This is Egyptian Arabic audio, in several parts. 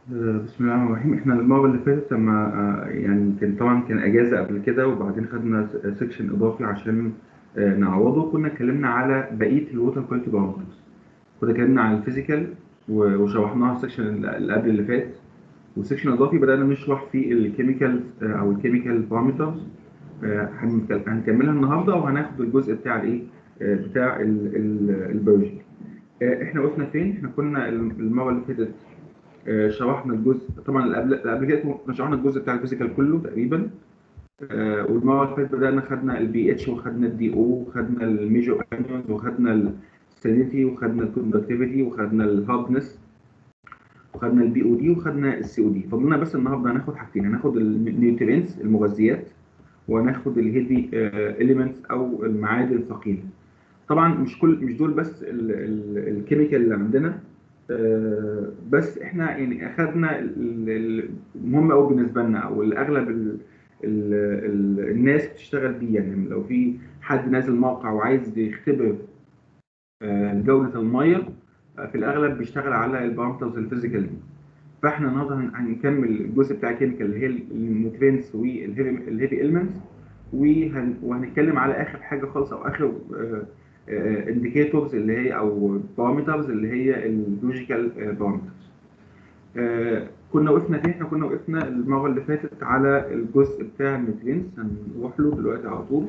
بسم الله الرحمن الرحيم احنا المره اللي فاتت لما آه، يعني كان طبعا كان اجازه قبل كده وبعدين خدنا سيكشن اضافي عشان آه، نعوضه كنا اتكلمنا على بقيه الووتر كواليتي بارامترز كنا اتكلمنا على الفيزيكال و- وشرحناها السيكشن اللي قبل اللي فات والسيكشن الاضافي بدانا نشرح فيه الكيميكال او الكيميكال بارامترز هنكملها النهارده وهناخد الجزء بتاع الايه آه، بتاع البيولوجي احنا وقفنا فين؟ احنا كنا المره اللي فاتت آه، شرحنا الجزء طبعا اللي قبل اللي قبل كده كنا شرحنا الجزء بتاع الفيزيكال كله تقريبا آه، والمره اللي فاتت بدانا خدنا البي اتش وخدنا الدي او وخدنا الميجور انيونز وخدنا السالينيتي وخدنا الكوندكتيفيتي وخدنا الهاردنس وخدنا البي او دي وخدنا السي او دي فضلنا بس النهارده هناخد حاجتين هناخد النيوترينز المغذيات وهناخد الهيفي اليمنتس او المعادن الثقيله طبعا مش كل مش دول بس الكيميكال اللي عندنا آه، بس احنا يعني اخذنا ال- ال- المهم قوي بالنسبه لنا او الاغلب ال ال ال الناس بتشتغل بيه يعني لو في حد نازل موقع وعايز يختبر آه، جوده الميه آه، في الاغلب بيشتغل على البارامترز الفيزيكال دي فاحنا النهارده هن- هنكمل الجزء بتاع الكيميكال اللي هي النيوترينز والهيفي اليمنتس وهنتكلم على اخر حاجه خالص او اخر انديكيتورز اللي هي او بارامترز اللي هي اللوجيكال بارامترز كنا وقفنا فين احنا كنا وقفنا المره اللي فاتت على الجزء بتاع النيوترينز هنروح له دلوقتي على طول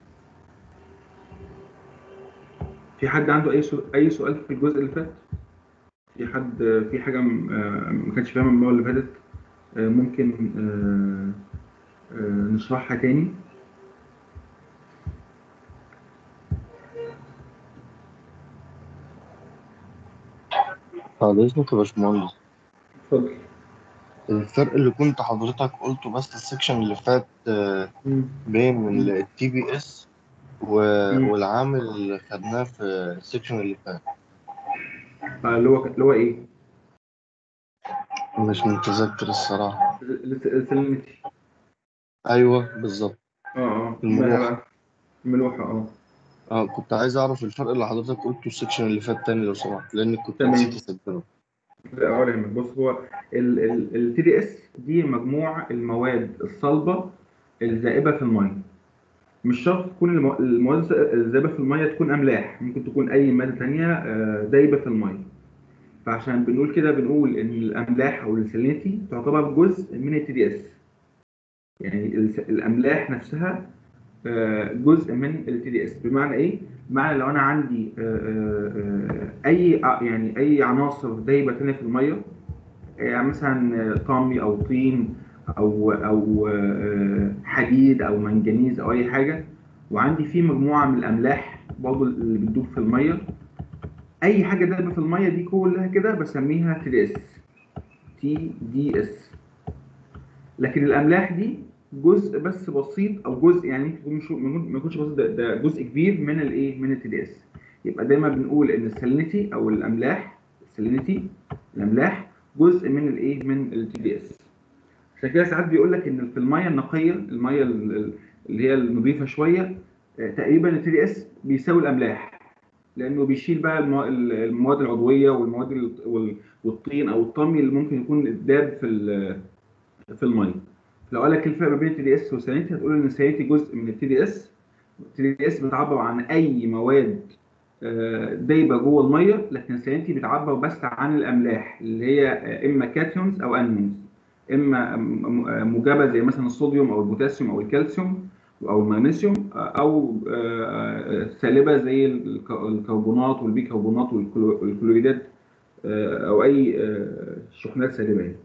في حد عنده اي سؤال اي سؤال في الجزء اللي فات في حد آه، في حاجه م- آه، ما كانش فاهمها المره اللي فاتت آه، ممكن آه، آه، نشرحها تاني بعد إذنك يا باشمهندس اتفضل الفرق اللي كنت حضرتك قلته بس السكشن اللي فات آه، مم. بين التي بي اس مم. والعامل اللي خدناه في السكشن اللي فات آه، اللي هو اللي هو ايه؟ مش متذكر الصراحة السالينيتي أيوه بالظبط اه اه الملوحة. الملوحة اه اه كنت عايز أعرف الفرق اللي حضرتك قلته السكشن اللي فات تاني لو سمحت لأن كنت تمام. نسيت أسجله لا ولا يهمك بص هو التي دي اس دي مجموع المواد الصلبة الذائبة في المية مش شرط تكون المو- المواد الذائبة في المية تكون أملاح ممكن تكون أي مادة تانية آه، دايبة في المية فعشان بنقول كده بنقول إن الأملاح أو السالينيتي تعتبر جزء من التي دي اس يعني الس- الأملاح نفسها آه، جزء من التي دي اس بمعنى ايه؟ بمعنى لو انا عندي آه، آه، آه، اي ع- يعني اي عناصر دايبه تانية في الميه يعني مثلا آه، طمي او طين او او آه، حديد او منجنيز او اي حاجه وعندي فيه مجموعه من الاملاح برضه اللي بتدوب في الميه اي حاجه دايبه في الميه دي كلها كده بسميها تي دي اس تي دي اس لكن الاملاح دي جزء بس بسيط او جزء يعني ممكن يكون مش ما يكونش بسيط ده, ده جزء كبير من الايه من التي دي اس يبقى دايما بنقول ان السالينيتي او الاملاح السالينيتي الاملاح جزء من الايه من التي دي اس عشان كده ساعات بيقول لك ان في الميه النقيه الميه ال- ال- اللي هي النظيفه شويه آه، تقريبا التي دي اس بيساوي الاملاح لانه بيشيل بقى المو- ال- المواد العضويه والمواد ال- وال- والطين او الطمي اللي ممكن يكون داب في ال- في الميه لو قال لك الفرق ما بين التي دي اس والسالينيتي هتقول ان السالينيتي جزء من التي دي اس التي دي اس بتعبر عن اي مواد آه، دايبه جوه الميه لكن السالينيتي بتعبر بس عن الاملاح اللي هي آه، اما كاتيونز او انيونز اما م- م- موجبه زي مثلا الصوديوم او البوتاسيوم او الكالسيوم او المغنيسيوم آه، او آه، آه، سالبه زي الك- الكربونات والبيكربونات والكلو- والكلوريدات آه، او اي آه، شحنات سالبه يعني.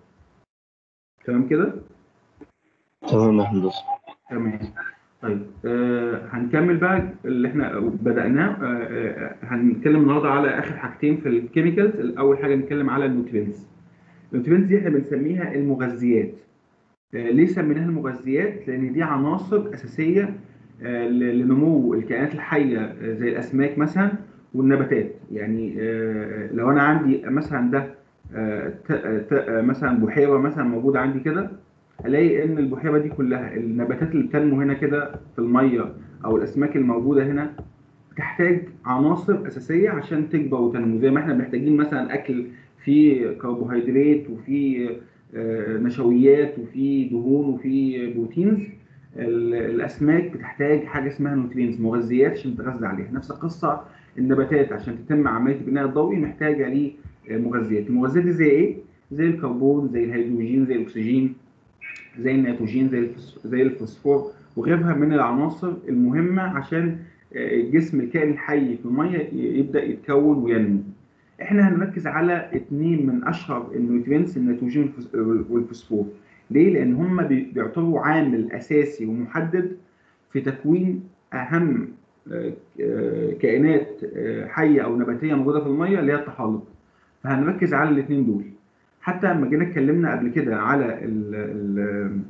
تمام كده؟ تمام يا هندسة تمام طيب آه هنكمل بقى اللي احنا بدأناه آه آه هنتكلم النهارده على آخر حاجتين في الكيميكالز أول حاجة نتكلم على النيوترينز النيوترينز دي احنا بنسميها المغذيات آه ليه سميناها المغذيات؟ لأن دي عناصر أساسية آه ل- لنمو الكائنات الحية آه زي الأسماك مثلا والنباتات يعني آه لو أنا عندي مثلا ده آه ت- ت- آه، مثلا بحيرة مثلا موجودة عندي كده الاقي ان البحيره دي كلها النباتات اللي بتنمو هنا كده في الميه او الاسماك الموجوده هنا بتحتاج عناصر اساسيه عشان تكبر وتنمو زي ما احنا محتاجين مثلا اكل في كربوهيدرات وفي آه، نشويات وفي دهون وفي بروتينز ال- الاسماك بتحتاج حاجه اسمها نوترينز مغذيات عشان تتغذى عليها نفس القصه النباتات عشان تتم عمليه البناء الضوئي محتاجه لمغذيات المغذيات دي زي ايه زي الكربون زي الهيدروجين زي الاكسجين زي النيتروجين زي الفوس- زي الفوسفور وغيرها من العناصر المهمه عشان آه، جسم الكائن الحي في الميه ي- يبدا يتكون وينمو احنا هنركز على اثنين من اشهر النيوترينز النيتروجين والفوس- والفوسفور ليه لان هم بي- بيعتبروا عامل اساسي ومحدد في تكوين اهم آه، آه، كائنات آه، حيه او نباتيه موجوده في الميه اللي هي الطحالب فهنركز على الاثنين دول حتى لما جينا اتكلمنا قبل كده على ال ال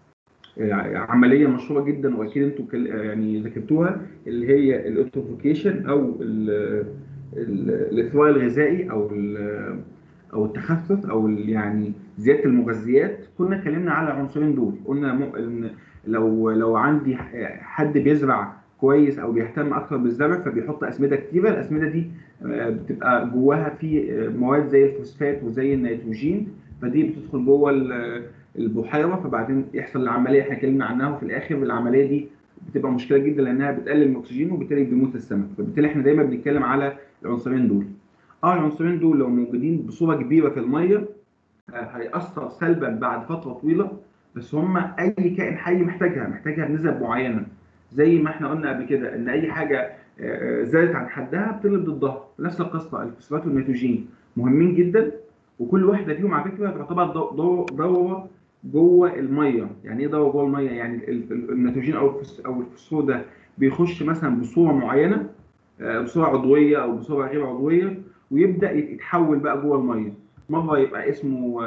عمليه مشهوره جدا واكيد انتوا كل- يعني ذكرتوها اللي هي الاوتوفيكيشن او ال- ال- الاثراء الغذائي او ال- او التخفف او ال- يعني زياده المغذيات كنا اتكلمنا على العنصرين دول قلنا م- إن لو لو عندي ح- حد بيزرع كويس او بيهتم اكتر بالزرع فبيحط اسمده كتيره الاسمده دي آه، بتبقى جواها في آه، مواد زي الفوسفات وزي النيتروجين فدي بتدخل جوه ال- البحيره فبعدين يحصل العمليه احنا اتكلمنا عنها وفي الاخر العمليه دي بتبقى مشكله جدا لانها بتقلل الاكسجين وبالتالي بيموت السمك فبالتالي احنا دايما بنتكلم على العنصرين دول اه العنصرين دول لو موجودين بصوره كبيره في الميه آه، هيأثر سلبا بعد فتره طويله بس هم اي كائن حي محتاجها محتاجها بنسب معينه زي ما احنا قلنا قبل كده ان اي حاجه آه، آه، زادت عن حدها بتقلب ضدها نفس القصه الفوسفات والنيتروجين مهمين جدا وكل واحده فيهم على فكره تعتبر دو- دو- دوره جوه الميه يعني ايه دوره جوه الميه يعني ال- ال- النيتروجين او الفوس- او الفوسفور ده بيخش مثلا بصوره معينه آه، بصوره عضويه او بصوره غير عضويه ويبدا يت- يتحول بقى جوه الميه مره يبقى اسمه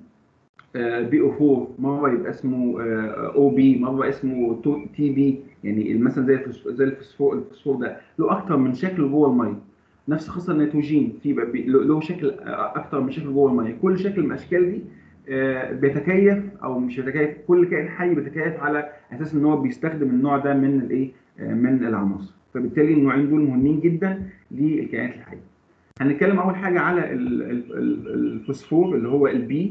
بي او 4 مره يبقى اسمه او بي مره اسمه تي بي يعني مثلا زي الفوسفور زي الفوسفور الفوسفور ده له اكتر من شكل جوه الميه نفس قصه النيتروجين في بقى بي- له له شكل آه، اكتر من شكل جوه الميه كل شكل من الاشكال دي آه، بيتكيف او مش بيتكيف كل كائن حي بيتكيف على اساس ان هو بيستخدم النوع ده من الايه آه، من العناصر فبالتالي النوعين دول مهمين جدا للكائنات الحيه هنتكلم اول حاجه على ال- ال- ال- الفوسفور اللي هو البي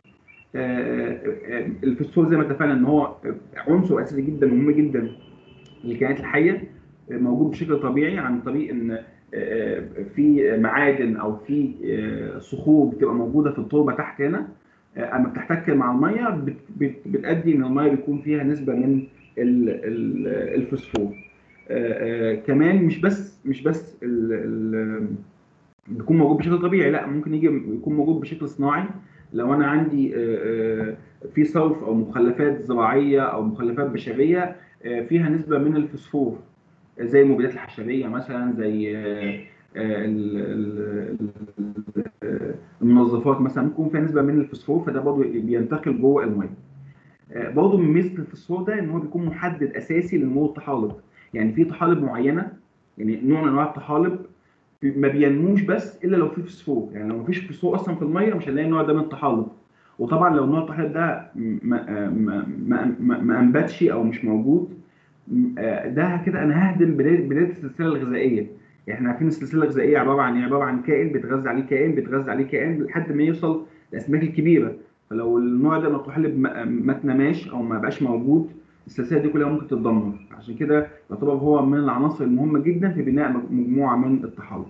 الفوسفور زي ما اتفقنا ان هو عنصر اساسي جدا ومهم جدا للكائنات الحيه آه، موجود بشكل طبيعي عن طريق ان آه، في معادن او في آه، صخور بتبقى موجوده في التربه تحت هنا آه، اما بتحتك مع الميه بت- بت- بتؤدي ان الميه بيكون فيها نسبه من ال- ال- الفوسفور آه، آه، كمان مش بس مش بس ال- ال- بيكون موجود بشكل طبيعي لا ممكن يجي يكون موجود بشكل صناعي لو انا عندي آه، آه، في صرف او مخلفات زراعيه او مخلفات بشريه آه، فيها نسبه من الفوسفور زي المبيدات الحشريه مثلا زي آه، آه، ال- ال- ال- آه، المنظفات مثلا ممكن يكون فيها نسبه من الفوسفور فده برضه بينتقل جوه الميه آه، برضه من ميزه الفوسفور ده ان هو بيكون محدد اساسي لنمو الطحالب يعني في طحالب معينه يعني نوع من انواع الطحالب ما بينموش بس الا لو في فوسفور يعني لو ما فيش فوسفور اصلا في الميه مش هنلاقي النوع ده من الطحالب وطبعا لو نوع الطحالب ده ما ما ما ما, ما انبتش او مش موجود آه، ده كده انا ههدم بدايه بدايه السلسله الغذائيه يعني احنا عارفين السلسله الغذائيه عباره عن ايه عباره عن كائن بيتغذى عليه كائن بيتغذى عليه كائن لحد ما يوصل للاسماك الكبيره فلو النوع ده من الطحالب ما ما اتنماش او ما بقاش موجود السلسله دي كلها ممكن تتدمر عشان كده يعتبر هو من العناصر المهمه جدا في بناء مجموعه من الطحالب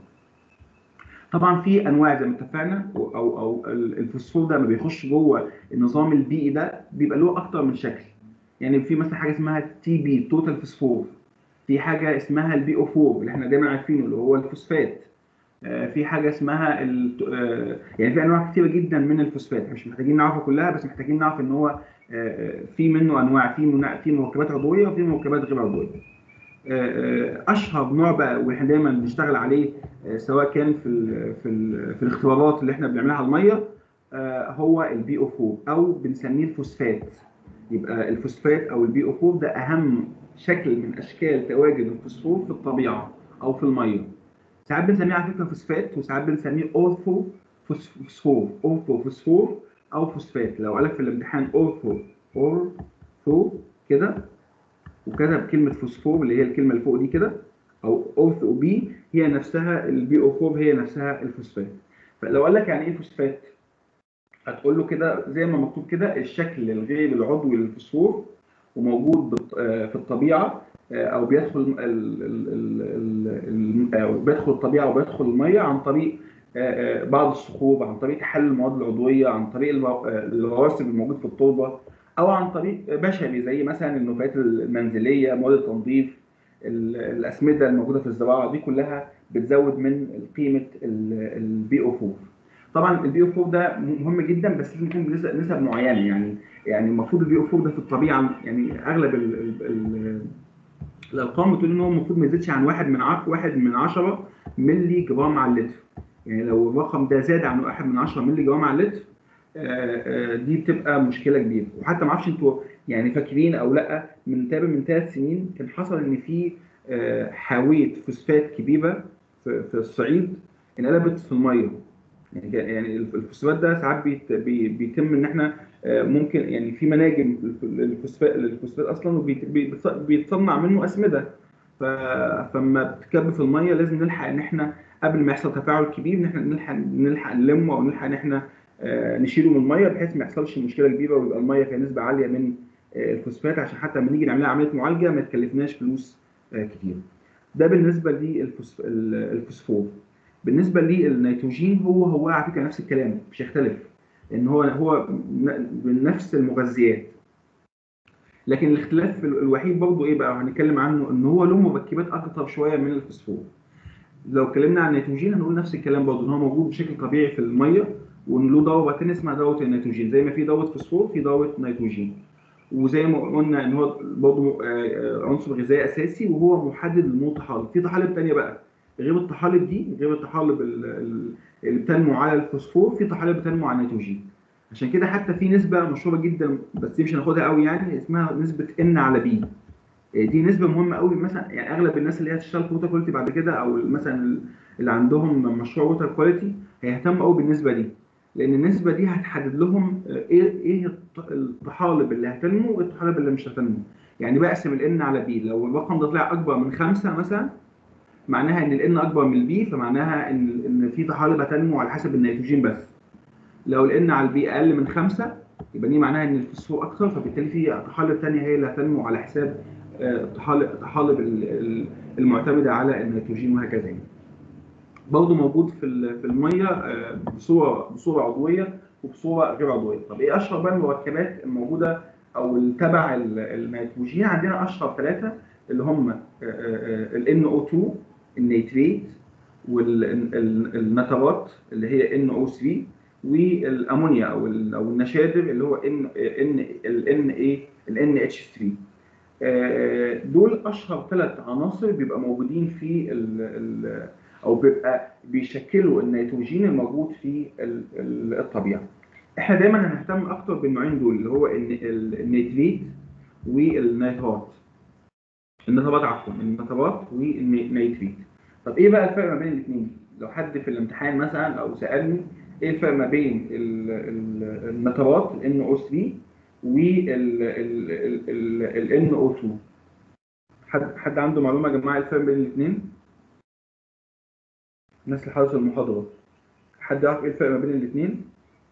طبعا في انواع زي ما اتفقنا او او الفوسفور ده لما بيخش جوه النظام البيئي ده بيبقى له اكتر من شكل يعني في مثلا حاجه اسمها تي بي توتال فوسفور في حاجه اسمها البي او 4 اللي احنا دايما عارفينه اللي هو الفوسفات آه، في حاجه اسمها ال... آه، يعني في انواع كتيره جدا من الفوسفات مش محتاجين نعرفها كلها بس محتاجين نعرف ان هو آه، في منه انواع في من... في مركبات عضويه وفي مركبات غير عضويه اشهر نوع بقى واحنا دايما بنشتغل عليه سواء كان في ال في ال في الاختبارات اللي احنا بنعملها على الميه هو البي او 4 او بنسميه الفوسفات يبقى الفوسفات او البي او 4 ده اهم شكل من اشكال تواجد الفوسفور في الطبيعه او في الميه ساعات بنسميه على فكره فوسفات وساعات بنسميه اورثو فوسفور اورثو فوسفور او فوسفات لو قالك في الامتحان اورثو اورثو كده وكتب كلمه فوسفور اللي هي الكلمه اللي فوق دي كده او اورثو بي هي نفسها البي او 4 هي نفسها الفوسفات فلو قال لك يعني ايه فوسفات هتقول له كده زي ما مكتوب كده الشكل الغير العضوي للفوسفور وموجود بالط- آه، في الطبيعه آه، او بيدخل ال- ال- ال- ال- ال- آه، بيدخل الطبيعه وبيدخل الميه عن طريق آه، آه، بعض الصخور عن طريق تحلل المواد العضويه عن طريق المو- آه، الرواسب الموجود في التربه او عن طريق بشري زي مثلا النفايات المنزليه مواد التنظيف ال- الاسمده الموجوده في الزراعه دي كلها بتزود من قيمه البي او 4 طبعا البي او 4 ده مهم جدا بس لازم يكون بنسب نسب معينه يعني يعني المفروض البي او 4 ده في الطبيعه يعني اغلب ال ال ال الارقام بتقول ان هو المفروض ما يزيدش عن واحد من عشرة واحد من 10 مللي جرام على اللتر يعني لو الرقم ده زاد عن واحد من 10 مللي جرام على اللتر آه، آه، دي بتبقى مشكله كبيره وحتى ما اعرفش انتوا يعني فاكرين او لا من تقريبا من ثلاث سنين كان حصل ان في آه، حاويه فوسفات كبيره في في الصعيد انقلبت في الميه يعني كان- يعني الفوسفات ده ساعات بيت بي- بيتم ان احنا آه، ممكن يعني في مناجم للفوسفات للفوسفات اصلا وبيتصنع منه اسمده ف- فلما بتكب في الميه لازم نلحق ان احنا قبل ما يحصل تفاعل كبير ان احنا نلحق نلحق نلمه او نلحق ان احنا آه، نشيله من الميه بحيث ما يحصلش مشكله كبيره ويبقى الميه فيها نسبه عاليه من آه، الفوسفات عشان حتى لما نيجي نعملها عمليه معالجه ما تكلفناش فلوس آه، كتير. ده بالنسبه للفوسفور. بالنسبه للنيتروجين هو هو على فكره نفس الكلام مش هيختلف لان هو هو ن- من نفس المغذيات. لكن الاختلاف الوحيد برضه ايه بقى هنتكلم عنه ان هو له مركبات اكتر شويه من الفوسفور. لو اتكلمنا عن النيتروجين هنقول نفس الكلام برضه ان هو موجود بشكل طبيعي في الميه وان له دوره تانية اسمها دوره النيتروجين زي ما في دوره فوسفور في دوره نيتروجين وزي ما قلنا ان هو برضه آه، آه، عنصر غذائي اساسي وهو محدد للنمو طحالب في طحالب تانية بقى غير الطحالب دي غير الطحالب ال- ال- اللي بتنمو على الفوسفور في طحالب بتنمو على النيتروجين عشان كده حتى في نسبه مشهوره جدا بس دي مش هناخدها قوي يعني اسمها نسبه ان على بي دي نسبه مهمه قوي مثلا يعني اغلب الناس اللي هي هتشتغل في ووتر كواليتي بعد كده او مثلا اللي عندهم مشروع ووتر كواليتي هيهتموا قوي بالنسبه دي لان النسبه دي هتحدد لهم ايه ايه الط- الطحالب اللي هتنمو وايه الطحالب اللي مش هتنمو يعني بقسم الان على بي لو الرقم ده طلع اكبر من خمسه مثلا معناها ان الان اكبر من البي فمعناها ان ان في طحالب هتنمو على حسب النيتروجين بس لو الان على البي اقل من خمسه يبقى دي معناها ان الفوسفور اكتر فبالتالي في طحالب ثانيه هي اللي هتنمو على حساب آه، الطحالب الطحالب ال- ال- المعتمده على النيتروجين وهكذا يعني. برضه موجود في ال- في الميه آه، بصوره بصوره عضويه وبصوره غير عضويه. طب ايه اشهر بقى المركبات الموجوده او اللي تبع ال- النيتروجين عندنا اشهر ثلاثه اللي هم ال NO2 النيتريت والنترات اللي هي NO3 والامونيا او ال- او النشادر اللي هو ان ان ال ايه ال NH3 آه، دول اشهر ثلاث عناصر بيبقى موجودين في ال ال او بيبقى بيشكلوا النيتروجين الموجود في ال- ال- الطبيعه. احنا دايما هنهتم اكتر بالنوعين دول اللي هو الن- ال- النيتريت والنيترات. النترات عفوا النترات والنيتريت. طب ايه بقى الفرق ما بين الاثنين؟ لو حد في الامتحان مثلا او سالني ايه الفرق ما بين ال- ال- النترات ال NO3 وال NO2 حد حد عنده معلومه يا جماعه إيه الفرق بين الاثنين؟ الناس اللي حضرت المحاضره حد يعرف ايه الفرق ما بين الاثنين؟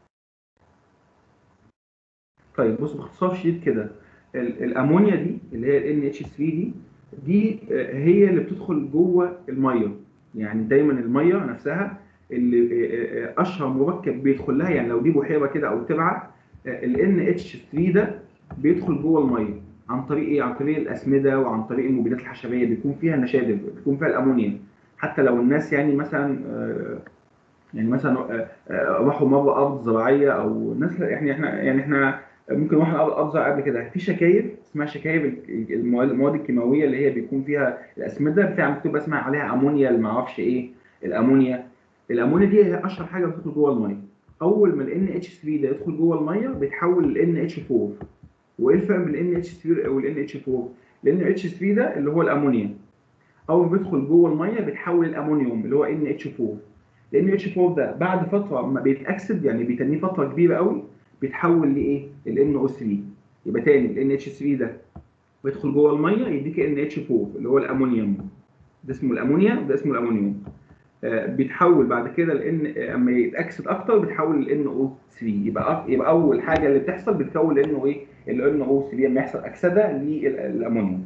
طيب بص باختصار شديد كده ال- الامونيا دي اللي هي ال NH3 دي دي آه، هي اللي بتدخل جوه الميه يعني دايما الميه نفسها اللي آه، آه، اشهر مركب بيدخل لها يعني لو دي بحيره كده او تبعه ال NH3 ده بيدخل جوه الميه عن طريق ايه؟ عن طريق الاسمده وعن طريق المبيدات الحشريه بيكون فيها نشادر بيكون فيها الامونيا حتى لو الناس يعني مثلا آه، يعني مثلا آه، آه، راحوا مره ارض زراعيه او ناس يعني احنا يعني احنا ممكن واحد ارض زراعيه قبل كده في شكاير اسمها شكاير المواد المواد الكيماويه اللي هي بيكون فيها الاسمده بتاع مكتوب اسمها عليها امونيا اللي ما اعرفش ايه الامونيا الامونيا دي هي اشهر حاجه بتدخل جوه الميه اول ما ال NH3 ده يدخل جوه الميه بيتحول ل NH4 وايه الفرق بين ال NH3 وال NH4 لان NH3 ده اللي هو الامونيا اول ما بيدخل جوه الميه بيتحول الامونيوم اللي هو NH4 لان NH4 ده بعد فتره ما بيتاكسد يعني بيتنيه فتره كبيره قوي بيتحول لايه ال NO3 يبقى تاني ال NH3 ده بيدخل جوه الميه يديك NH4 اللي هو الامونيوم ده اسمه الامونيا وده اسمه الامونيوم آه، بيتحول بعد كده لان اما يتاكسد اكتر بيتحول لان او 3 يبقى أك- يبقى اول حاجه اللي بتحصل بتكون لانه ايه الان او 3 لما يحصل اكسده للامونيوم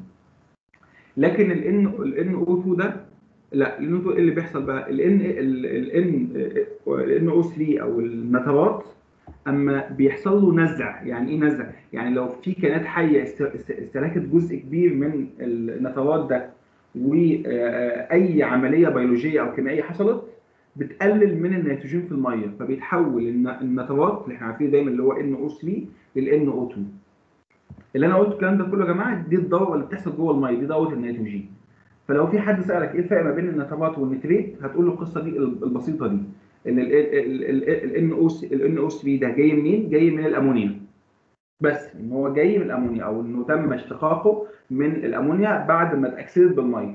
لكن الان الان او 2 ده لا الان او 2 ايه اللي بيحصل بقى الان الان الان او 3 او النترات اما بيحصل له نزع يعني ايه نزع يعني لو في كائنات حيه است- است- استهلكت جزء كبير من النترات ده واي عمليه بيولوجيه او كيميائيه حصلت بتقلل من النيتروجين في الميه فبيتحول الن- النترات اللي احنا عارفين دايما اللي هو NO3 لل NO2 اللي انا قلت الكلام ده كله يا جماعه دي الدوره اللي بتحصل جوه الميه دي دوره النيتروجين فلو في حد سالك ايه الفرق ما بين النترات والنتريت هتقول له القصه دي البسيطه دي ان ال NO3 ده جاي منين؟ جاي من الامونيا بس ان هو جاي من الامونيا او انه تم اشتقاقه من الامونيا بعد ما اتاكسدت بالميه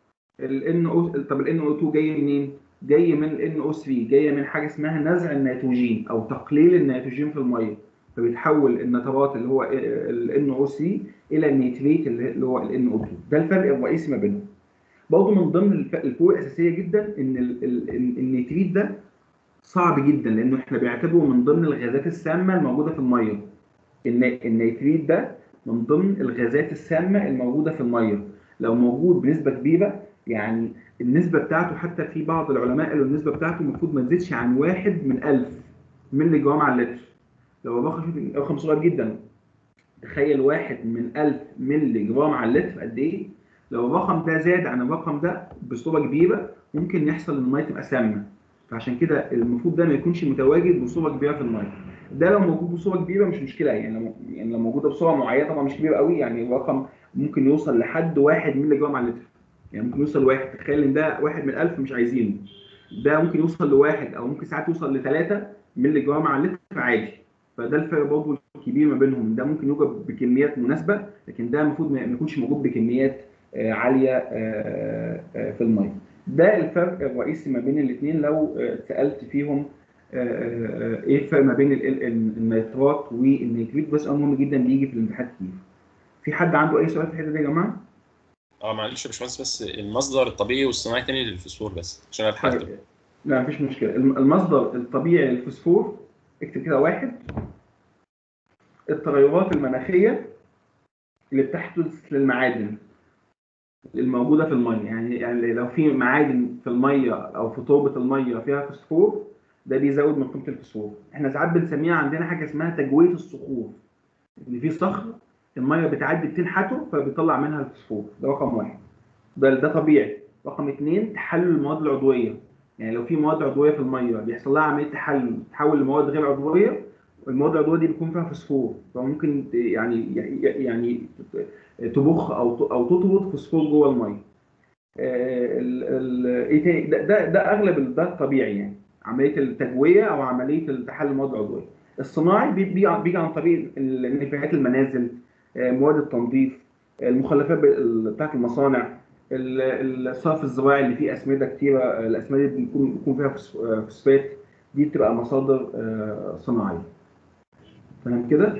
ال NO طب ال NO2 جاي منين؟ جاي من ال NO3 جايه من حاجه اسمها نزع النيتروجين او تقليل النيتروجين في الميه فبيتحول النترات اللي هو ال NO3 الى النيتريت اللي هو ال NO2 ده الفرق الرئيسي ما بينهم برضه من ضمن الف- الفروق الاساسيه جدا ان ال- ال- ال- النيتريت ده صعب جدا لانه احنا بنعتبره من ضمن الغازات السامه الموجوده في الميه الن- النيتريت ده من ضمن الغازات السامه الموجوده في الميه لو موجود بنسبه كبيره يعني النسبه بتاعته حتى في بعض العلماء قالوا النسبه بتاعته المفروض ما تزيدش عن واحد من 1000 مللي جرام على اللتر لو الرقم شوف رقم صغير جدا تخيل واحد من 1000 مللي جرام على اللتر قد ايه لو الرقم ده زاد عن الرقم ده بصوره كبيره ممكن يحصل ان الميه تبقى سامه فعشان كده المفروض ده ما يكونش متواجد بصوره كبيره في الميه ده لو موجود بصوره كبيره مش مشكله يعني لو يعني لو موجوده بصوره معينه طبعا مش كبيره قوي يعني الرقم ممكن يوصل لحد 1 مللي جرام على اللتر يعني ممكن يوصل لواحد تخيل ان ده واحد من 1000 مش عايزينه ده ممكن يوصل لواحد او ممكن ساعات يوصل لثلاثة مللي جرام على اللتر عادي فده الفرق برضه الكبير ما بينهم ده ممكن يوجد بكميات مناسبه لكن ده المفروض ما ما يكونش موجود بكميات آه، عاليه آه، آه، في الميه ده الفرق الرئيسي ما بين الاثنين لو آه، سالت فيهم آه، آه، ايه الفرق ما بين ال- ال- النيترات والنيتريت بس أمر مهم جدا بيجي في الامتحان كتير في حد عنده اي سؤال في الحته دي يا جماعه؟ اه معلش يا باشمهندس بس المصدر الطبيعي والصناعي تاني للفسفور بس عشان ابحث طيب. لا مفيش مشكله الم- المصدر الطبيعي للفوسفور اكتب كده واحد التغيرات المناخيه اللي بتحدث للمعادن الموجوده في الميه يعني يعني لو في معادن في الميه او في تربه الميه فيها فوسفور ده بيزود من قيمه الفوسفور احنا ساعات بنسميها عندنا حاجه اسمها تجويه الصخور ان في صخر الميه بتعدي بتنحته فبيطلع منها الفوسفور ده رقم واحد ده ده طبيعي رقم اثنين تحلل المواد العضويه يعني لو في مواد عضويه في الميه بيحصل لها عمليه تحلل تحول لمواد غير عضويه المواد العضويه دي بيكون فيها فوسفور فممكن يعني يعني تبخ او او تطرد فوسفور جوه الميه. آه، ال- ال- ايه تاني ده ده, ده اغلب ال- ده الطبيعي يعني عمليه التجويه او عمليه تحلل المواد العضويه. الصناعي بي- بيجي عن- بيجي عن طريق ال- نفايات المنازل آه، مواد التنظيف المخلفات ب- ال- بتاعت المصانع ال- الصرف الزراعي اللي فيه اسمده كتيره آه، الاسمده دي بيكون بيكون فيها فوس- آه، فوسفات دي بتبقى مصادر آه، صناعيه تمام كده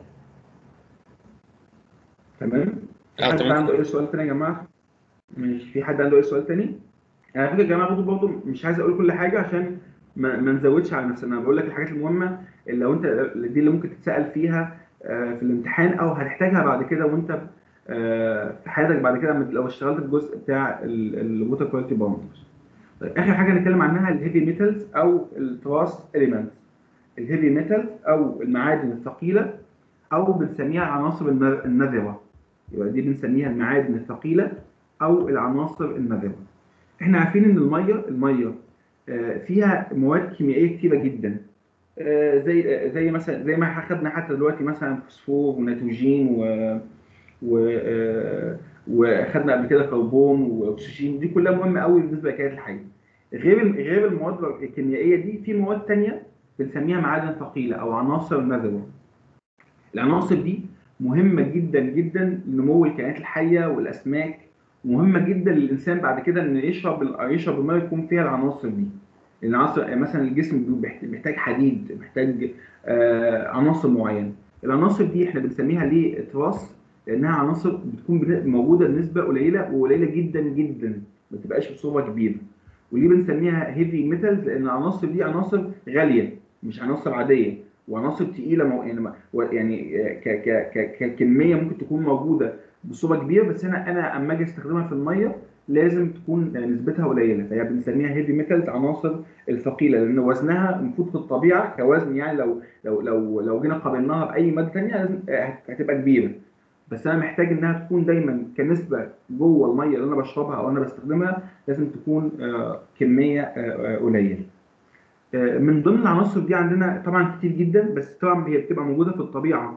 تمام في اه حد تمام عنده اي سؤال تاني يا جماعه مش في حد عنده اي سؤال تاني يعني على فكره يا جماعه برضه برضه مش عايز اقول كل حاجه عشان ما, ما نزودش على نفسنا انا بقول لك الحاجات المهمه اللي لو انت دي اللي ممكن تتسال فيها آه، في الامتحان او هتحتاجها بعد كده وانت آه، في حياتك بعد كده لما- لو اشتغلت الجزء بتاع الووتر كواليتي بارامترز طيب اخر حاجه نتكلم عنها الهيفي ميتالز او التراس اليمنتس الهيفي ميتالز او المعادن الثقيله او بنسميها العناصر الن- النذره يبقى دي بنسميها المعادن الثقيله او العناصر النذره احنا عارفين ان الميه الميه آه، فيها مواد كيميائيه كتيره جدا آه، زي آه، زي مثلا زي ما خدنا حتى دلوقتي مثلا فوسفور ونيتروجين و و آه، وخدنا قبل كده كربون واكسجين دي كلها مهمه قوي بالنسبه للكائنات الحيه غير ال- غير المواد الكيميائيه دي في مواد تانية بنسميها معادن ثقيله او عناصر نذره العناصر دي مهمه جدا جدا لنمو الكائنات الحيه والاسماك مهمه جدا للانسان بعد كده ان يشرب ال- يشرب الميه يكون فيها العناصر دي العناصر مثلا الجسم بيبقى محت- محتاج حديد محتاج آه عناصر معينه العناصر دي احنا بنسميها ليه تراث لانها عناصر بتكون بن- موجوده بنسبه قليله وقليله جدا جدا ما تبقاش بصوره كبيره وليه بنسميها هيفي ميتالز لان العناصر دي عناصر غاليه مش عناصر عاديه وعناصر تقيله مو... يعني ما- و- يعني ك... ك... ك... ككميه ممكن تكون موجوده بصوره كبيره بس انا انا اما اجي استخدمها في الميه لازم تكون نسبتها قليله فهي بنسميها هيفي ميتالز عناصر الثقيله لان وزنها المفروض في الطبيعه كوزن يعني لو لو لو لو جينا قارناها باي ماده ثانيه لازم هت- هتبقى كبيره بس انا محتاج انها تكون دايما كنسبه جوه الميه اللي انا بشربها او انا بستخدمها لازم تكون آه، كميه آه، آه، قليله آه، من ضمن العناصر دي عندنا طبعا كتير جدا بس طبعا هي بتبقى موجوده في الطبيعه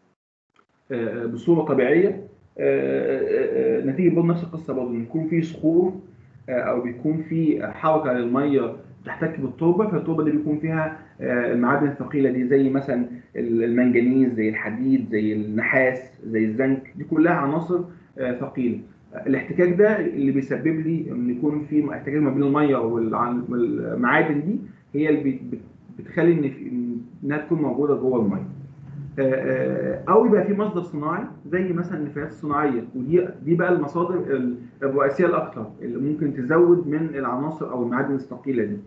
آه، بصوره طبيعيه آه، آه، آه، نتيجه برضه نفس القصه برضه إن يكون في صخور آه، او بيكون في حركه للميه تحتك بالتربه فالتربه دي بيكون فيها آه، المعادن الثقيله دي زي مثلا المنجنيز زي الحديد زي النحاس زي الزنك دي كلها عناصر آه، ثقيله الاحتكاك ده اللي بيسبب لي ان يكون في احتكاك ما بين الميه والع- والمعادن دي هي اللي بت- بت- بتخلي ان في- انها تكون موجوده جوه الميه آه، آه، او يبقى في مصدر صناعي زي مثلا النفايات الصناعيه ودي دي بقى المصادر ال- الرئيسيه الاكثر اللي ممكن تزود من العناصر او المعادن الثقيله دي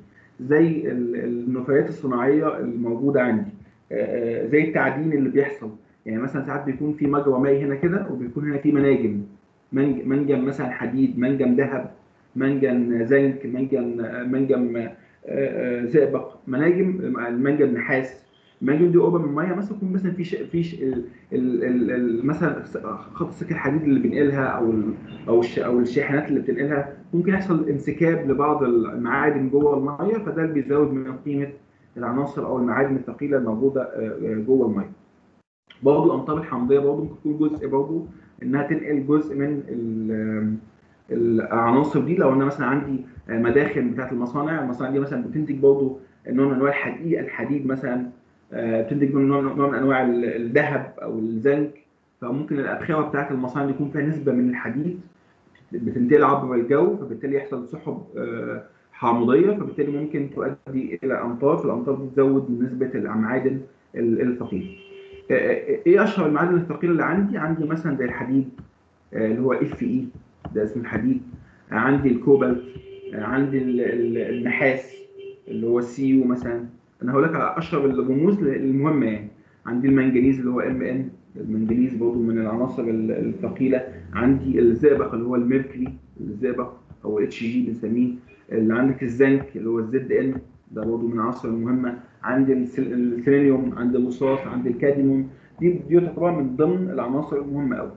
زي ال- النفايات الصناعيه الموجوده عندي آه، آه، زي التعدين اللي بيحصل يعني مثلا ساعات بيكون في مجرى مائي هنا كده وبيكون هنا في مناجم منج- منجم مثلا حديد منجم ذهب منجم زنك منجم منجم آه، آه، زئبق مناجم المنجم نحاس المناجم دي قريبه من الميه مثلا يكون مثلا في ش... في ش... ال... ال... ال... ال... مثلا خط سكه الحديد اللي بينقلها او ال... او الش... او الشاحنات اللي بتنقلها ممكن يحصل انسكاب لبعض المعادن جوه الميه فده اللي بيزود من قيمه العناصر او المعادن الثقيله الموجوده آه، آه، جوه الميه. برضه الامطار الحمضيه برضه ممكن تكون جزء برضه انها تنقل جزء من ال- العناصر دي لو انا مثلا عندي مداخل بتاعت المصانع المصانع دي مثلا بتنتج برضه نوع من انواع الحديد الحديد مثلا آه، بتنتج نوع نوع من انواع ال- الذهب او الزنك فممكن الابخره بتاعت المصانع دي يكون فيها نسبه من الحديد بتنتقل عبر الجو فبالتالي يحصل سحب آه، حامضيه فبالتالي ممكن تؤدي الى امطار فالامطار دي تزود من نسبه المعادن ال- الثقيله. آه، آه، ايه اشهر المعادن الثقيله اللي عندي؟ عندي مثلا زي الحديد آه، اللي هو اف اي ده اسم الحديد آه، عندي الكوبالت آه، عندي ال- ال- النحاس اللي هو السي يو مثلا انا هقول لك على اشهر الرموز المهمه يعني عندي المنجنيز اللي هو ام ان المنجنيز برضه من العناصر ال- الثقيله عندي الزئبق اللي هو الميركوري الزئبق او اتش جي بنسميه اللي عندك الزنك اللي هو الزد ان ده برضه من العناصر المهمه عندي السل- السيلينيوم عندي الرصاص عندي الكادميوم دي دي تعتبر من ضمن العناصر المهمه قوي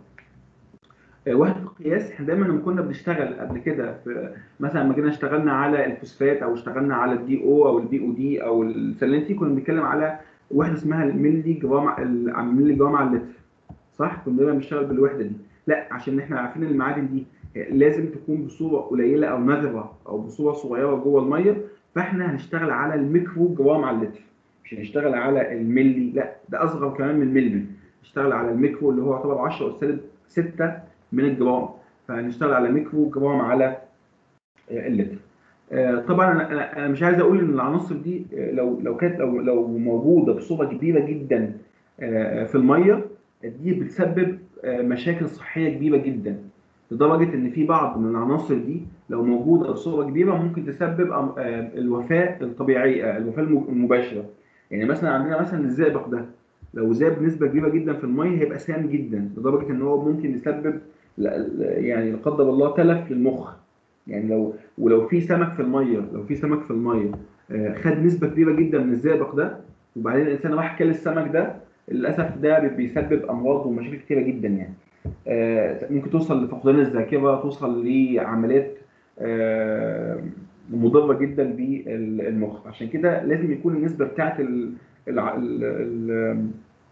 آه، وحده القياس احنا دايما لما كنا بنشتغل قبل كده في مثلا لما جينا اشتغلنا على الفوسفات او اشتغلنا على الدي او او البي او دي او السالينتي كنا بنتكلم على وحده اسمها الملي جرام ال- الملي جرام على اللتر صح كنا دايما بنشتغل بالوحده دي لا عشان احنا عارفين ان المعادن دي لازم تكون بصوره قليله او نادره او بصوره صغيره جوه الميه فاحنا هنشتغل على الميكرو جرام على اللتر مش هنشتغل على الملي لا ده اصغر كمان من الملي نشتغل على الميكرو اللي هو يعتبر 10 اس سالب 6 من الجرام فهنشتغل على ميكرو جرام على آه، اللتر آه، طبعا انا أنا- انا مش عايز اقول ان العناصر دي آه، لو لو كانت لو لو موجوده بصوره كبيره جدا آه، في الميه دي بتسبب آه، مشاكل صحيه كبيره جدا لدرجه ان في بعض من العناصر دي لو موجوده بصوره كبيره ممكن تسبب أم- آه، الوفاه الطبيعيه آه، الوفاه الم- المباشره يعني مثلا عندنا مثلا الزئبق ده لو زاد بنسبه كبيره جدا في الميه هيبقى سام جدا لدرجه ان هو ممكن يسبب لا- لا- يعني لا قدر الله تلف للمخ يعني لو ولو في سمك في الميه لو في سمك في الميه آه، خد نسبه كبيره جدا من الزئبق ده وبعدين الانسان راح كل السمك ده للاسف ده بي- بيسبب امراض ومشاكل كتيره جدا يعني آه، ممكن توصل لفقدان الذاكره توصل لعمليات آه، مضره جدا بالمخ عشان كده لازم يكون النسبه بتاعت ال- الع- ال- ال-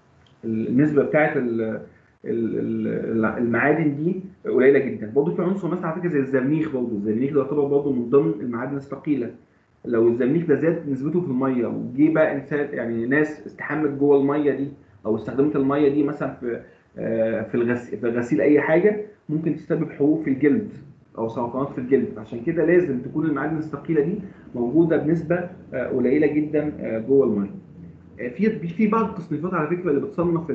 النسبه بتاعت ال- ال- ال- المعادن دي قليله جدا برضه في عنصر مثلا على فكره زي الزرنيخ برضه الزرنيخ ده يعتبر برضه من ضمن المعادن الثقيله لو الزرنيخ ده زاد نسبته في الميه وجي بقى انسان يعني ناس استحمت جوه الميه دي او استخدمت الميه دي مثلا في آه، في الغسيل في غسيل اي حاجه ممكن تسبب حروق في الجلد او سرطانات في الجلد عشان كده لازم تكون المعادن الثقيله دي موجوده بنسبه آه، قليله جدا آه، جوه الميه آه، في في بعض التصنيفات على فكره اللي بتصنف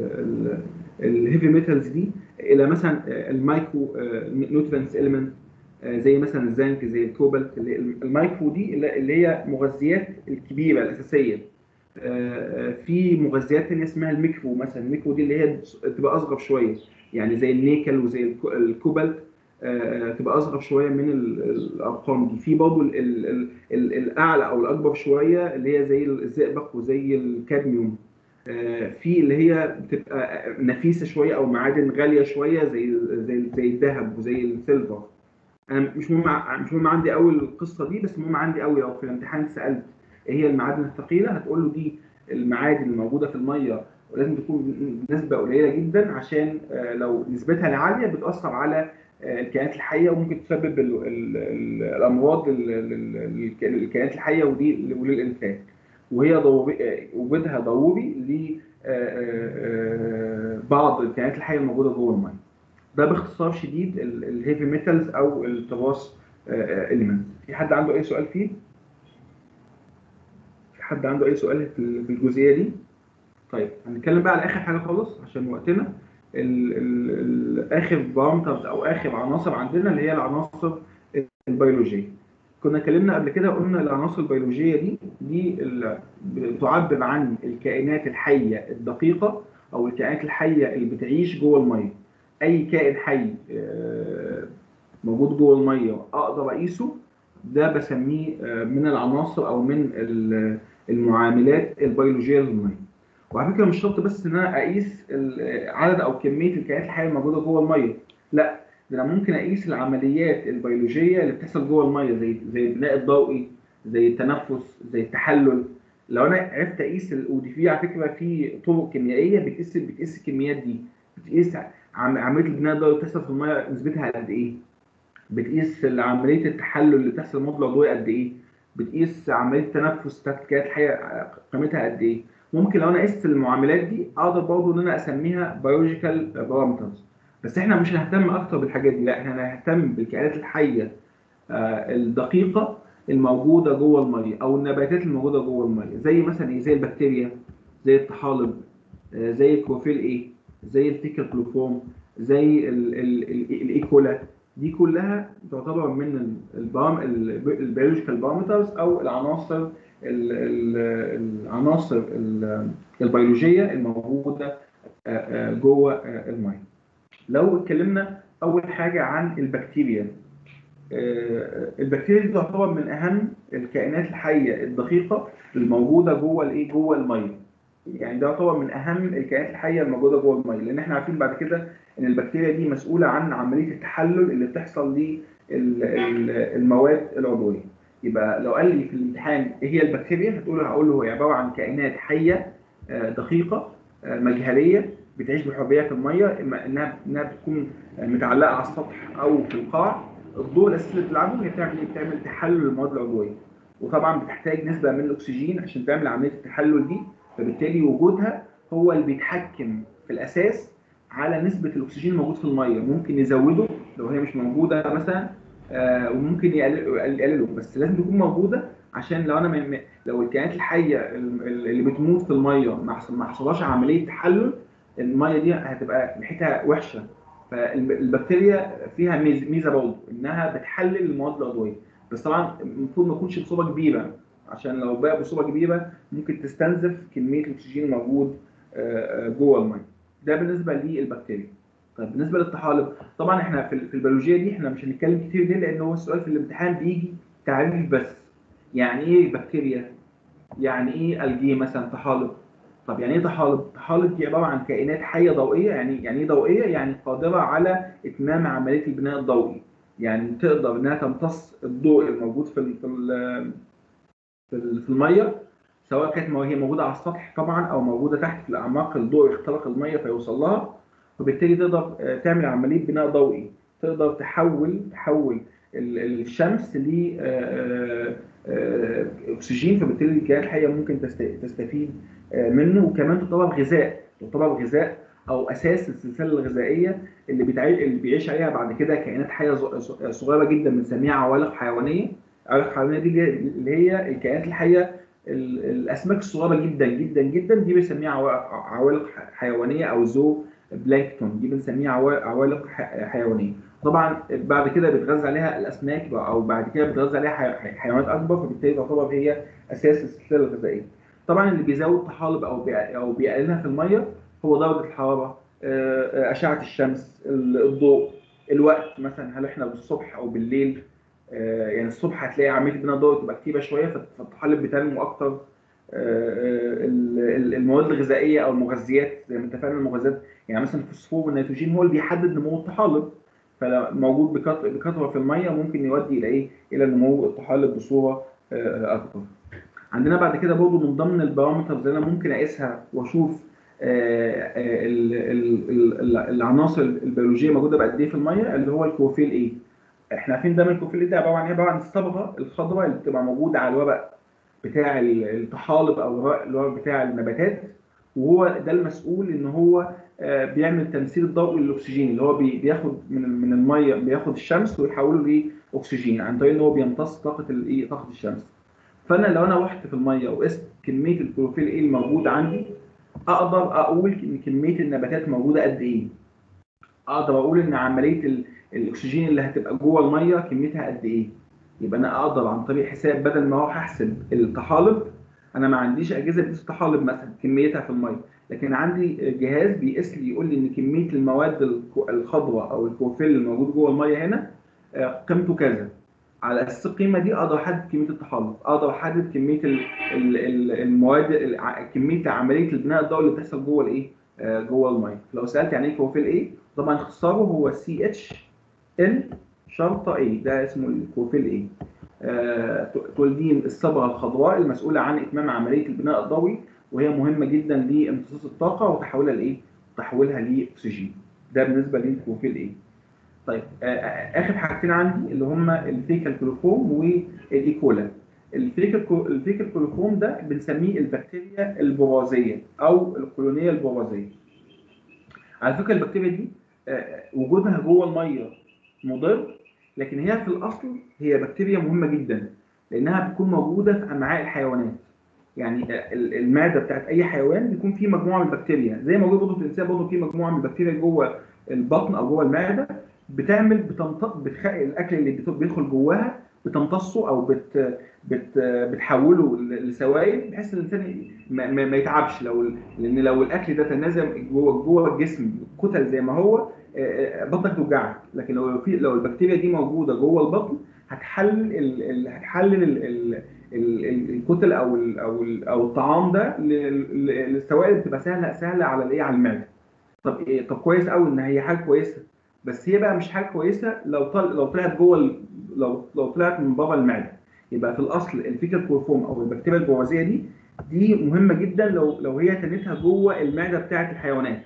الهيفي ميتالز دي الى مثلا آه، المايكرو نيوترينز اليمنت آه، زي مثلا الزنك زي الكوبالت اللي المايكرو دي اللي اللي هي مغذيات الكبيره الاساسيه آه، في مغذيات تانية اسمها الميكرو مثلا الميكرو دي اللي هي تبقى اصغر شويه يعني زي النيكل وزي الكو- الكوبالت آه، تبقى اصغر شويه من ال- الارقام دي في برضه ال- ال- ال- ال- الاعلى او الاكبر شويه اللي هي زي الزئبق وزي الكادميوم آه، في اللي هي بتبقى نفيسه شويه او معادن غاليه شويه زي زي زي الذهب وزي السيلفر انا مش مهم ع- مش مهم عندي قوي القصه دي بس مهم عندي قوي لو في الامتحان سالت ايه هي المعادن الثقيله هتقول له دي المعادن الموجوده في الميه ولازم تكون نسبه قليله جدا عشان آه، لو نسبتها عاليه بتاثر على آه، الكائنات الحيه وممكن تسبب ال- ال- ال- الامراض لل- لل- للكائنات الحيه ودي وللانسان وهي ضروري آه، وجودها ضروري لبعض الكائنات الحيه الموجوده جوه الميه ده باختصار شديد الهيفي ميتالز او التراث اليمنت في حد عنده اي سؤال فيه في حد عنده اي سؤال في في الجزئيه دي طيب هنتكلم بقى على اخر حاجه خالص عشان وقتنا ال ال ال اخر بارامترز او اخر عناصر عندنا اللي هي العناصر البيولوجيه كنا اتكلمنا قبل كده قلنا العناصر البيولوجيه دي دي ال- بتعبر عن الكائنات الحيه الدقيقه او الكائنات الحيه اللي بتعيش جوه الميه اي كائن حي آه، موجود جوه الميه اقدر اقيسه ده بسميه آه، من العناصر او من ال- المعاملات البيولوجيه للميه وعلى فكره مش شرط بس ان انا اقيس ال- عدد او كميه الكائنات الحيه الموجوده جوه الميه لا ده انا ممكن اقيس العمليات البيولوجيه اللي بتحصل جوه الميه زي زي البناء الضوئي زي التنفس زي التحلل لو انا عرفت اقيس ال- ودي في على فكره في طرق كيميائيه بتقيس بتقيس الكميات دي بتقيس عم- عمليه البناء الضوئي اللي بتحصل في الميه نسبتها قد ايه بتقيس عمليه التحلل اللي بتحصل المضلع الضوئي قد ايه بتقيس عمليه التنفس بتاعت الكائنات الحيه قيمتها قد ايه ممكن لو انا قست المعاملات دي اقدر برضه ان انا اسميها بيولوجيكال بارامترز بس احنا مش هنهتم اكتر بالحاجات دي لا احنا هنهتم بالكائنات الحيه آه، الدقيقه الموجوده جوه الميه او النباتات الموجوده جوه الميه زي مثلا ايه زي البكتيريا زي الطحالب آه، زي الكروفيل ايه زي التيكل كلوفورم زي ال- ال- ال- الايكولا دي كلها تعتبر من البام البيولوجيكال بارامترز او العناصر ال- ال- العناصر ال- البيولوجيه الموجوده آه، آه، جوه آه، الميه لو اتكلمنا اول حاجه عن البكتيريا آه، البكتيريا دي تعتبر من اهم الكائنات الحيه الدقيقه الموجوده جوه الايه جوه الميه يعني ده يعتبر من اهم الكائنات الحيه الموجوده جوه الميه لان احنا عارفين بعد كده ان البكتيريا دي مسؤوله عن عمليه التحلل اللي بتحصل للمواد العضويه يبقى لو قال لي في الامتحان ايه هي البكتيريا هتقول له هقول له هي عباره عن كائنات حيه آه، دقيقه آه، مجهريه بتعيش بحريه في الميه اما انها انها بتكون متعلقه على السطح او في القاع الضوء الاساسي اللي بتلعبه هي بتعمل ايه؟ بتعمل تحلل للمواد العضويه وطبعا بتحتاج نسبه من الاكسجين عشان تعمل عمليه التحلل دي فبالتالي وجودها هو اللي بيتحكم في الاساس على نسبه الاكسجين الموجود في الميه ممكن يزوده لو هي مش موجوده مثلا آه وممكن يقلل- يقلله بس لازم تكون موجوده عشان لو انا م- م- لو الكائنات الحيه ال- ال- اللي بتموت في الميه ما حصل- ما حصلهاش عمليه تحلل الميه دي هتبقى ريحتها وحشه فالبكتيريا فيها ميز- ميزه برضه انها بتحلل المواد العضويه بس طبعا المفروض ما تكونش بصوره كبيره عشان لو بقى بصوره كبيره ممكن تستنزف كميه الاكسجين الموجود آه، آه، جوه الميه ده بالنسبه للبكتيريا طيب بالنسبه للطحالب طبعا احنا في في البيولوجيا دي احنا مش هنتكلم كتير ليه لان هو السؤال في الامتحان بيجي تعريف بس يعني ايه بكتيريا يعني ايه الجي مثلا طحالب طب يعني ايه طحالب طحالب دي عباره عن كائنات حيه ضوئيه يعني يعني ايه ضوئيه يعني قادره على اتمام عمليه البناء الضوئي يعني تقدر انها تمتص الضوء الموجود في ال- في ال- في ال- في الميه سواء كانت مو- هي موجوده على السطح طبعا او موجوده تحت في الاعماق الضوء يخترق الميه فيوصل لها وبالتالي تقدر آه، تعمل عمليه بناء ضوئي تقدر تحول تحول ال- الشمس ل آه، آه، اكسجين فبالتالي الكائنات الحيه ممكن تست- تستفيد آه، منه وكمان تعتبر غذاء تعتبر غذاء او اساس السلسله الغذائيه اللي بتعيش اللي بيعيش عليها بعد كده كائنات حيه ز- صغيره جدا بنسميها عوالق حيوانيه العوالق الحيوانيه دي اللي هي الكائنات الحيه ال- الاسماك الصغيره جدا جدا جدا دي بنسميها عوا- عوالق ح- حيوانيه او زو بلانكتون دي بنسميها عوا- عوالق ح- حيوانيه طبعا بعد كده بيتغذى عليها الاسماك او بعد كده بيتغذى عليها حي- حيوانات اكبر فبالتالي تعتبر هي اساس السلسله الغذائيه. طبعا اللي بيزود طحالب او بي- او بيقللها في الميه هو درجه الحراره آه، آه، اشعه الشمس ال- الضوء الوقت مثلا هل احنا بالصبح او بالليل آه، يعني الصبح هتلاقي عمليه البناء الضوئي تبقى كتيره شويه فالت- فالطحالب بتنمو اكتر آه، آه، ال- ال- المواد الغذائيه او المغذيات زي ما اتفقنا المغذيات يعني مثلا الفوسفور والنيتروجين هو اللي بيحدد نمو الطحالب فلو موجود بكث- بكثره في الميه ممكن يؤدي الى ايه؟ الى نمو الطحالب بصوره آه، اكبر. عندنا بعد كده برضه من ضمن البارامترز اللي انا ممكن اقيسها واشوف آه، آه، ال- ال- ال- ال- العناصر البيولوجيه موجوده بقد ايه في الميه اللي هو الكلوروفيل ايه. احنا عارفين دايما الكلوروفيل إيه ده عباره عن ايه؟ عباره عن الصبغه الخضراء اللي بتبقى موجوده على الورق بتاع ال- الطحالب او الورق الورق بتاع النباتات وهو ده المسؤول ان هو آه، بيعمل تمثيل الضوء للاكسجين اللي هو بي- بياخد من من الميه بياخد الشمس ويحوله لاكسجين عن طريق ان هو بيمتص طاقه الايه طاقه الشمس فانا لو انا رحت في الميه وقست كميه الكلوروفيل ايه الموجود عندي اقدر اقول ان كميه النباتات موجوده قد ايه اقدر اقول ان عمليه ال- الاكسجين اللي هتبقى جوه الميه كميتها قد ايه يبقى انا اقدر عن طريق حساب بدل ما اروح احسب الطحالب انا ما عنديش اجهزه بتقيس الطحالب مثلا كميتها في الميه لكن عندي جهاز بيقيس لي يقول لي ان كميه المواد الك- الخضراء او الكلوروفيل الموجود جوه الميه هنا آه، قيمته كذا على اساس القيمه دي اقدر احدد كميه الطحالب اقدر احدد كميه ال- ال- ال- المواد الع- كميه عمليه البناء الضوئي اللي بتحصل جوه الايه آه، جوه الميه لو سالت يعني ايه كلوروفيل ايه طبعا اختصاره هو سي اتش ال شرطه ايه ده اسمه الكلوروفيل ايه آه، تولدين الصبغه الخضراء المسؤوله عن اتمام عمليه البناء الضوئي وهي مهمه جدا لامتصاص الطاقه وتحويلها لايه؟ تحويلها لاكسجين. ده بالنسبه للكلوروفيل ايه. طيب آه، آه، اخر حاجتين عندي اللي هم الفيكال كلوروفوم والايكولا. الفيكال كو- الفيكال كلوروفوم ده بنسميه البكتيريا البرازيه او القولونيه البرازيه. على فكره البكتيريا دي آه، وجودها جوه الميه مضر لكن هي في الاصل هي بكتيريا مهمه جدا لانها بتكون موجوده في امعاء الحيوانات يعني ال- المعده بتاعت اي حيوان بيكون فيه مجموعه من البكتيريا زي ما موجود برضه في الانسان برضه فيه مجموعه من البكتيريا جوه البطن او جوه المعده بتعمل بتمتص بتخ... الاكل اللي بت- بيدخل جواها بتمتصه او بت... بت... بتحوله ل- لسوائل بحيث ان الانسان ما, ما, ما يتعبش لو ال- لان لو الاكل ده تنازل جوه جوه الجسم كتل زي ما هو آه، آه، بطنك توجعك لكن لو في لو البكتيريا دي موجوده جوه البطن هتحلل ال... ال... هتحلل ال... ال... ال- ال- الكتل او ال او ال او الطعام ده ل- ل- للسوائل بتبقى سهله سهله على الايه على المعده طب إيه طب كويس قوي ان هي حاجه كويسه بس هي بقى مش حاجه كويسه لو طل لو طلعت جوه ال- لو لو طلعت من بره المعده يبقى في الاصل الفيكال كلوروفورم او البكتيريا البوازيه دي دي مهمه جدا لو لو هي تنتها جوه المعده بتاعه الحيوانات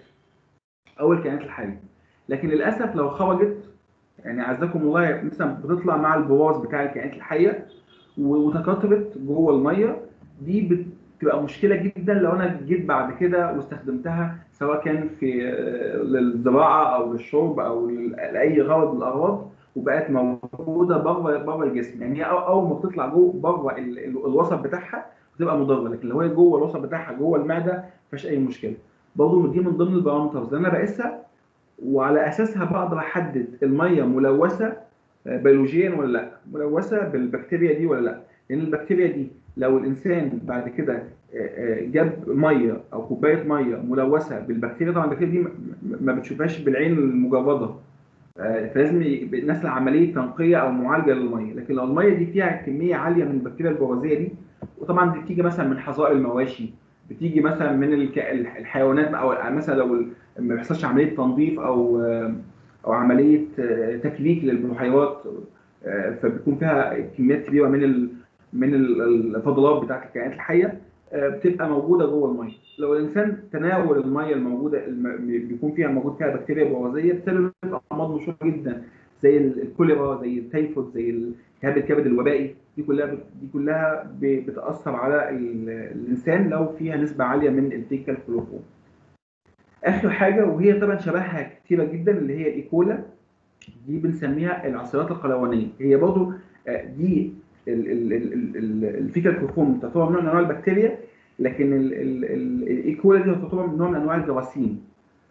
او الكائنات الحيه لكن للاسف لو خرجت يعني عزكم الله مثلا بتطلع مع البواز بتاع الكائنات الحيه وتكاثرت جوه الميه دي بتبقى مشكله جدا لو انا جيت بعد كده واستخدمتها سواء كان في آه، للزراعه او للشرب او ل- لاي غرض من الاغراض وبقت موجوده بره بره الجسم يعني هي أو- اول ما بتطلع جوه بره ال- ال- الوسط بتاعها بتبقى مضره لكن لو هي جوه الوسط بتاعها جوه المعده مفيش اي مشكله برضه دي من ضمن البارامترز اللي انا بقيسها وعلى اساسها بقدر احدد الميه ملوثه آه، بيولوجيا ولا لا ملوثه بالبكتيريا دي ولا لا لان البكتيريا دي لو الانسان بعد كده آه، آه، جاب ميه او كوبايه ميه ملوثه بالبكتيريا طبعا البكتيريا دي م- م- ما بتشوفهاش بالعين المجرده آه، فلازم ي- نسل عمليه تنقيه او معالجه للميه لكن لو الميه دي فيها كميه عاليه من البكتيريا البرازيه دي وطبعا دي بتيجي مثلا من حظائر المواشي بتيجي مثلا من الك- الحيوانات او مثلا لو ال- ما بيحصلش عمليه تنظيف او آه، او عمليه آه، تكليك للبحيرات آه، فبيكون فيها كميات كبيره من ال من ال- الفضلات بتاعت الكائنات الحيه آه، بتبقى موجوده جوه الميه لو الانسان تناول الميه الموجوده الم- بيكون فيها موجود فيها بكتيريا بوازيه بتسبب امراض مشهوره جدا زي ال- الكوليرا زي التيفود زي التهاب الكبد الوبائي دي كلها بت- دي كلها ب- بتاثر على ال- الانسان لو فيها نسبه عاليه من الفيكال كلوروفورم اخر حاجه وهي طبعا شبهها كتيره جدا اللي هي الايكولا دي بنسميها العصيرات القلوانيه هي برضو آه، دي ال- ال- ال- ال- ال- الفيكال كلوروفورم تعتبر نوع من انواع البكتيريا لكن ال- ال- ال- الايكولا دي تعتبر نوع من انواع الجراثيم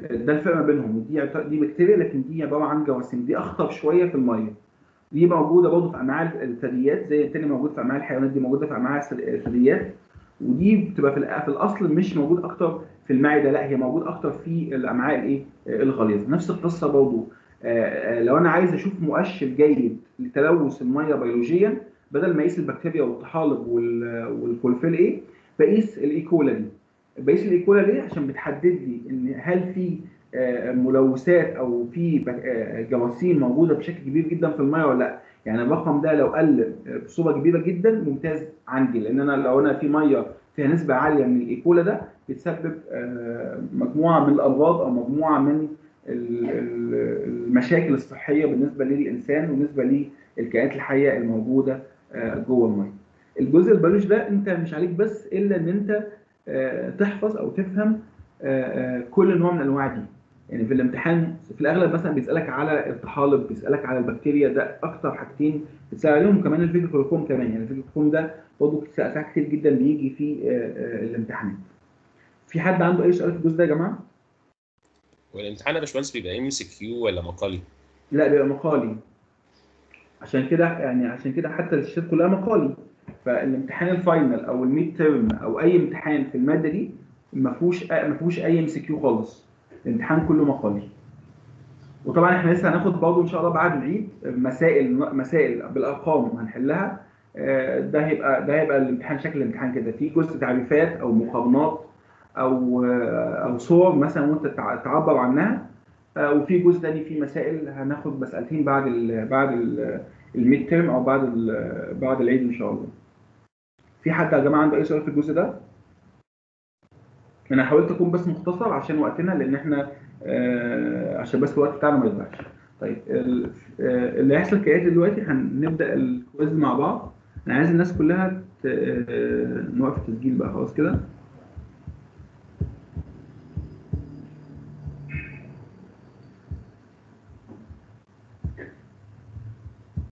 ده الفرق ما بينهم دي يعت- دي بكتيريا لكن دي عباره عن جراثيم دي اخطر شويه في الميه دي موجوده برضه في امعاء الثدييات زي التاني موجود في امعاء الحيوانات دي موجوده في امعاء الث- الثدييات ودي بتبقى في الأ- في الاصل مش موجود اكتر في المعده لا هي موجود اكتر في الامعاء الايه آه، الغليظه نفس القصه برضه آه، آه، لو انا عايز اشوف مؤشر جيد لتلوث الميه بيولوجيا بدل ما اقيس البكتيريا والطحالب وال- والكولفيل ايه بقيس الايكولا دي بقيس الايكولا ليه عشان بتحدد لي ان هل في آه، ملوثات او في بك- آه، جراثيم موجوده بشكل كبير جدا في الميه ولا لا يعني الرقم ده لو قل بصوره كبيره جدا ممتاز عندي لان انا لو انا في ميه فيها نسبه عاليه من الايكولا ده بتسبب آه، مجموعه من الامراض او مجموعه من ال- ال- المشاكل الصحيه بالنسبه للانسان وبالنسبه للكائنات الحيه الموجوده آه، جوه الميه. الجزء البيولوجي ده انت مش عليك بس الا ان انت آه، تحفظ او تفهم آه، آه، كل نوع من الانواع دي. يعني في الامتحان في الاغلب مثلا بيسالك على الطحالب بيسالك على البكتيريا ده اكتر حاجتين بتسال عليهم كمان الفيجيكولوكوم كمان يعني الفيجيكولوكوم ده برضه ساعات كتير جدا بيجي في آه، آه، الامتحانات. في حد عنده اي سؤال في الجزء ده يا جماعه؟ والامتحان يا باشمهندس بيبقى ام سي كيو ولا مقالي؟ لا بيبقى مقالي عشان كده يعني عشان كده حتى الشتات كلها مقالي فالامتحان الفاينل او الميد تيرم او اي امتحان في الماده دي ما فيهوش ما فيهوش اي ام سي كيو خالص الامتحان كله مقالي وطبعا احنا لسه هناخد برضه ان شاء الله بعد العيد مسائل مسائل بالارقام هنحلها آه، ده هيبقى ده هيبقى الامتحان شكل الامتحان كده في جزء تعريفات او مقارنات او آه، او صور مثلا وانت تع- تعبر عنها آه، وفي جزء تاني فيه مسائل هناخد مسألتين بعد ال بعد الميد تيرم او بعد ال بعد العيد ان شاء الله. في حد يا جماعه عنده اي سؤال في الجزء ده؟ انا حاولت اكون بس مختصر عشان وقتنا لان احنا آه، عشان بس الوقت بتاعنا ما يضيعش. طيب ال- آه، اللي هيحصل كالاتي دلوقتي هنبدا الكويز مع بعض. انا عايز الناس كلها ت- آه، نوقف التسجيل بقى خلاص كده.